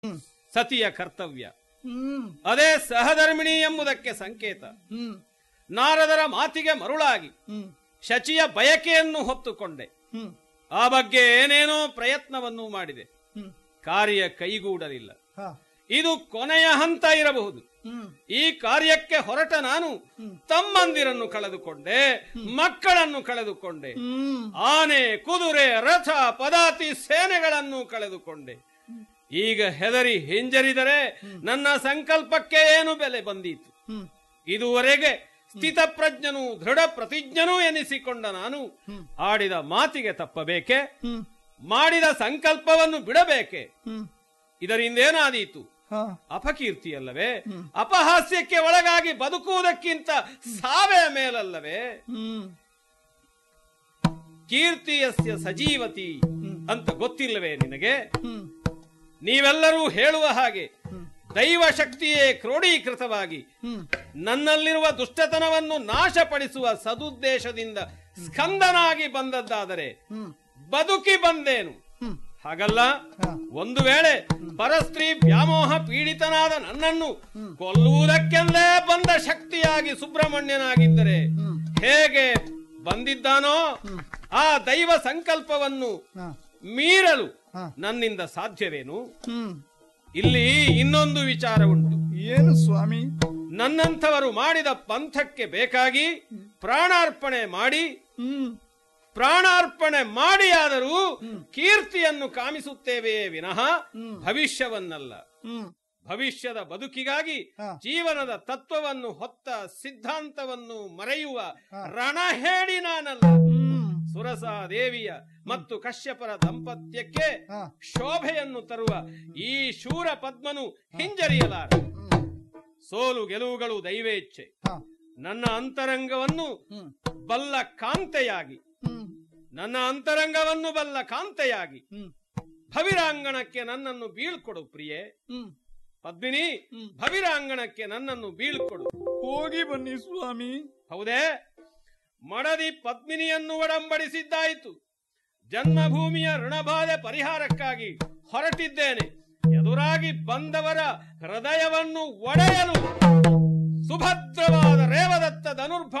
ಸತಿಯ ಕರ್ತವ್ಯ ಹ್ಮ್ ಅದೇ ಸಹಧರ್ಮಿಣಿ ಎಂಬುದಕ್ಕೆ ಸಂಕೇತ ಹ್ಮ್ ನಾರದರ ಮಾತಿಗೆ ಮರುಳಾಗಿ ಹ್ಮ್ ಶಚಿಯ ಬಯಕೆಯನ್ನು ಹೊತ್ತುಕೊಂಡೆ ಹ್ಮ್ ಆ ಬಗ್ಗೆ ಏನೇನೋ ಪ್ರಯತ್ನವನ್ನು ಮಾಡಿದೆ ಹ್ಮ್ ಕಾರ್ಯ ಕೈಗೂಡಲಿಲ್ಲ ಹಾ ಇದು ಕೊನೆಯ ಹಂತ ಇರಬಹುದು ಹ್ಮ್ ಈ ಕಾರ್ಯಕ್ಕೆ ಹೊರಟ ನಾನು ತಮ್ಮಂದಿರನ್ನು ಕಳೆದುಕೊಂಡೆ ಮಕ್ಕಳನ್ನು ಕಳೆದುಕೊಂಡೆ ಹ್ಮ್ ಆನೆ ಕುದುರೆ ರಥ ಪದಾತಿ ಸೇನೆಗಳನ್ನು ಕಳೆದುಕೊಂಡೆ ಈಗ ಹೆದರಿ ಹಿಂಜರಿದರೆ ನನ್ನ ಸಂಕಲ್ಪಕ್ಕೆ ಏನು ಬೆಲೆ ಬಂದೀತು ಹ್ಮ್ ಇದುವರೆಗೆ ಸ್ಥಿತಪ್ರಜ್ಞನು ದೃಢ ಪ್ರತಿಜ್ಞನೂ ಎನಿಸಿಕೊಂಡ ನಾನು ಆಡಿದ ಮಾತಿಗೆ ತಪ್ಪಬೇಕೆ ಹ್ಮ್ ಮಾಡಿದ ಸಂಕಲ್ಪವನ್ನು ಬಿಡಬೇಕೆ ಹ್ಮ್ ಇದರಿಂದೇನಾದೀತು ಹಾ ಅಪಕೀರ್ತಿಯಲ್ಲವೇ ಅಪಹಾಸ್ಯಕ್ಕೆ ಒಳಗಾಗಿ ಬದುಕುವುದಕ್ಕಿಂತ ಸಾವೇ ಮೇಲಲ್ಲವೇ ಹ್ಮ್ ಕೀರ್ತಿಯಸ್ಯ ಸಜೀವತಿ ಅಂತ ಗೊತ್ತಿಲ್ಲವೇ ನಿನಗೆ ಹ್ಮ್ ನೀವೆಲ್ಲರೂ ಹೇಳುವ ಹಾಗೆ ದೈವ ಶಕ್ತಿಯೇ ಕ್ರೋಢೀಕೃತವಾಗಿ ಹ್ಮ್ ನನ್ನಲ್ಲಿರುವ ದುಷ್ಟತನವನ್ನು ನಾಶಪಡಿಸುವ ಸದುದ್ದೇಶದಿಂದ ಸ್ಕಂದನಾಗಿ ಬಂದದ್ದಾದರೆ ಹ್ಮ್ ಬದುಕಿ ಬಂದೇನು ಹ್ಮ್ ಹಾಗಲ್ಲ ಹಾ. ಒಂದು ವೇಳೆ ಪರಸ್ತ್ರೀ ವ್ಯಾಮೋಹ ಪೀಡಿತನಾದ ನನ್ನನ್ನು ಕೊಲ್ಲುವುದಕ್ಕೆಂದೇ ಬಂದ ಶಕ್ತಿಯಾಗಿ ಸುಬ್ರಹ್ಮಣ್ಯನಾಗಿದ್ದರೆ ಹೇಗೆ ಬಂದಿದ್ದಾನೋ ಆ ದೈವ ಸಂಕಲ್ಪವನ್ನು ಹಾ ಮೀರಲು ಹಾ. ನನ್ನಿಂದ ಸಾಧ್ಯವೇನು ಹ್ಮ್ ಇಲ್ಲಿ ಇನ್ನೊಂದು ವಿಚಾರ ಉಂಟು ಏನು ಸ್ವಾಮಿ ನನ್ನಂಥವರು ಮಾಡಿದ ಪಂಥಕ್ಕೆ ಬೇಕಾಗಿ ಪ್ರಾಣಾರ್ಪಣೆ ಮಾಡಿ ಹ್ಮ್ ಪ್ರಾಣಾರ್ಪಣೆ ಮಾಡಿಯಾದರೂ ಕೀರ್ತಿಯನ್ನು ಕಾಮಿಸುತ್ತೇವೆಯೇ ವಿನಃ ಭವಿಷ್ಯವನ್ನಲ್ಲ ಹ್ಮ್ ಭವಿಷ್ಯದ ಬದುಕಿಗಾಗಿ ಹಾ. ಜೀವನದ ತತ್ವವನ್ನು ಹೊತ್ತ ಸಿದ್ಧಾಂತವನ್ನು ಮರೆಯುವ ರಣಹೇಡಿ ನಾನಲ್ಲ ಹ್ಮ್ ಸುರಸಾ ದೇವಿಯ ಮತ್ತು ಕಶ್ಯಪರ ದಂಪತ್ಯಕ್ಕೆ ಹಾ. ಶೋಭೆಯನ್ನು ತರುವ ಈ ಶೂರ ಪದ್ಮನು ಹಿಂಜರಿಯಲಾರ ಸೋಲು ಗೆಲುವುಗಳು ದೈವೇಚ್ಛೆ ಹಾ ನನ್ನ ಅಂತರಂಗವನ್ನು ಹ್ಮ್ ಬಲ್ಲ ಕಾಂತೆಯಾಗಿ ಹ್ಮ್ ನನ್ನ ಅಂತರಂಗವನ್ನು ಬಲ್ಲ ಕಾಂತೆಯಾಗಿ ಹ್ಮ್ ಭವಿರಾಂಗಣಕ್ಕೆ ನನ್ನನ್ನು ಬೀಳ್ಕೊಡು ಪ್ರಿಯೆ ಹ್ಮ್ ಪದ್ಮಿನಿ ಭವಿರಾಂಗಣಕ್ಕೆ ನನ್ನನ್ನು ಬೀಳ್ಕೊಡು ಹೋಗಿ ಬನ್ನಿ ಸ್ವಾಮಿ ಹೌದೇ ಮಡದಿ ಪದ್ಮಿನಿಯನ್ನು ಒಡಂಬಡಿಸಿದ್ದಾಯಿತು ಜನ್ಮಭೂಮಿಯ ಋಣಬಾಧೆ ಪರಿಹಾರಕ್ಕಾಗಿ ಹೊರಟಿದ್ದೇನೆ ಎದುರಾಗಿ ಬಂದವರ ಹೃದಯವನ್ನು ಒಡೆಯಲು ಸುಭದ್ರವಾದ ರೇವದತ್ತ ಧನುರ್ಭ